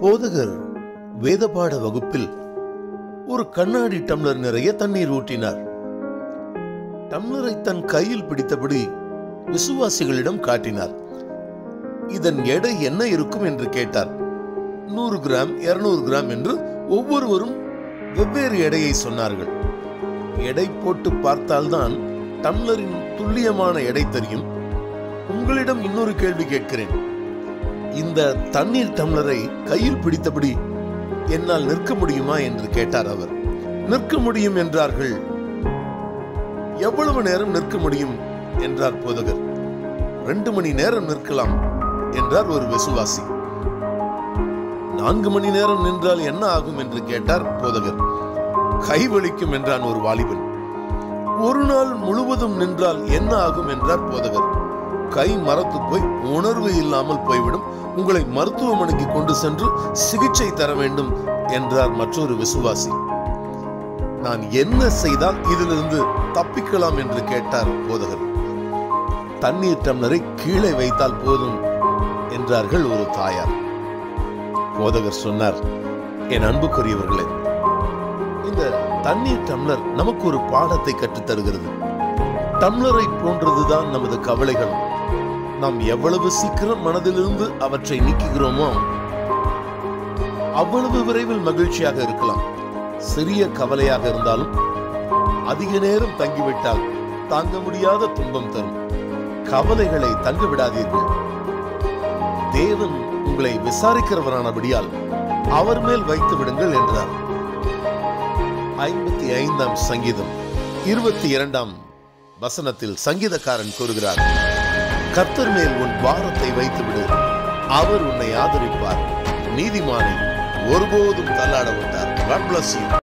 போதகர் வேதபாட வகுப்பில் ஒரு கண்ணாடி டம்ளர் நிறைய தண்ணீர் ஊற்றினார் டம்ளரை தன் கையில் பிடித்தபடி விசுவாசிகளிடம் காட்டினார் இதன் எடை என்ன இருக்கும் என்று கேட்டார் நூறு கிராம் இருநூறு கிராம் என்று ஒவ்வொருவரும் வெவ்வேறு எடையை சொன்னார்கள் எடை போட்டு பார்த்தால்தான் டம்ளரின் துல்லியமான எடை தெரியும் உங்களிடம் இன்னொரு கேள்வி கேட்கிறேன் இந்த தண்ணீர் டம்ளரை கையில் பிடித்தபடி என்னால் நிற்க முடியுமா என்று கேட்டார் அவர் நிற்க முடியும் என்றார்கள் எவ்வளவு நேரம் நிற்க முடியும் என்றார் போதகர் ரெண்டு மணி நேரம் நிற்கலாம் என்றார் ஒரு விசுவாசி நான்கு மணி நேரம் நின்றால் என்ன ஆகும் என்று கேட்டார் போதகர் கை வலிக்கும் என்றான் ஒரு வாலிபன் ஒரு நாள் முழுவதும் நின்றால் என்ன ஆகும் என்றார் போதகர் கை மரத்து போய் உணர்வு இல்லாமல் போய்விடும் உங்களை மருத்துவமனைக்கு கொண்டு சென்று சிகிச்சை தர வேண்டும் என்றார் மற்றொரு விசுவாசி நான் என்ன செய்தால் இதிலிருந்து தப்பிக்கலாம் என்று கேட்டார் போதகர் தண்ணீர் டம்ளரை கீழே வைத்தால் போதும் என்றார்கள் ஒரு தாயார் போதகர் சொன்னார் என் அன்புக்குரியவர்களே இந்த தண்ணீர் டம்ளர் நமக்கு ஒரு பாடத்தை கற்றுத் தருகிறது டம்ளரை போன்றதுதான் நமது கவலைகள் நாம் எவ்வளவு சீக்கிரம் மனதிலிருந்து அவற்றை நீக்குகிறோமோ அவ்வளவு விரைவில் மகிழ்ச்சியாக இருக்கலாம் சிறிய கவலையாக இருந்தாலும் அதிக நேரம் தங்கிவிட்டால் தாங்க முடியாத துன்பம் தரும் கவலைகளை தங்க விடாதீர்கள் தேவன் உங்களை விசாரிக்கிறவரானபடியால் அவர் மேல் வைத்து விடுங்கள் என்றார் ஐம்பத்தி ஐந்தாம் சங்கீதம் இருபத்தி இரண்டாம் வசனத்தில் சங்கீதக்காரன் கூறுகிறார் கர்த்தர் மேல் உன் பாரத்தை வைத்து விடு அவர் உன்னை ஆதரிப்பார் நீதிமானை ஒருபோதும் தள்ளாட விட்டார் God bless you.